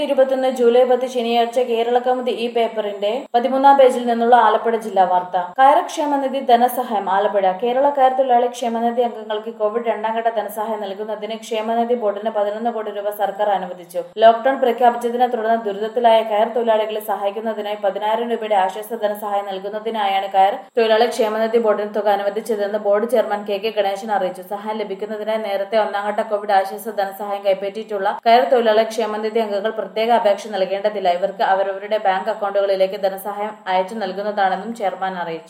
ഇരുപത്തൊന്ന് ജൂലൈ പത്ത് ശനിയാഴ്ച കേരള കൗമുദി ഈ പേപ്പറിന്റെ പതിമൂന്നാം പേജിൽ നിന്നുള്ള ആലപ്പുഴ ജില്ലാ വാർത്ത കയർ ക്ഷേമനിധി ധനസഹായം ആലപ്പുഴ കേരള കയർ തൊഴിലാളി ക്ഷേമനിധി അംഗങ്ങൾക്ക് കോവിഡ് രണ്ടാം ഘട്ട ധനസഹായം നൽകുന്നതിന് ക്ഷേമനിധി ബോർഡിന് പതിനൊന്ന് കോടി രൂപ സർക്കാർ അനുവദിച്ചു ലോക്ഡൌൺ പ്രഖ്യാപിച്ചതിനെ തുടർന്ന് ദുരിതത്തിലായ കയർ തൊഴിലാളികളെ സഹായിക്കുന്നതിനായി പതിനായിരം രൂപയുടെ ആശ്വാസ ധനസഹായം നൽകുന്നതിനായാണ് കയർ തൊഴിലാളി ക്ഷേമനിധി ബോർഡിന് തുക അനുവദിച്ചതെന്ന് board chairman K K Ganesan അറിയിച്ചു സഹായം ലഭിക്കുന്നതിനായി നേരത്തെ ഒന്നാംഘട്ട കോവിഡ് ആശ്വാസ ധനസഹായം കൈപ്പറ്റിയിട്ടുള്ള കയർ തൊഴിലാളി ക്ഷേമനിധി അംഗങ്ങൾ പ്രത്യേക അപേക്ഷ നൽകേണ്ടതില്ല ഇവർക്ക് അവരവരുടെ ബാങ്ക് അക്കൗണ്ടുകളിലേക്ക് ധനസഹായം അയച്ചു നൽകുന്നതാണെന്നും ചെയർമാൻ അറിയിച്ചു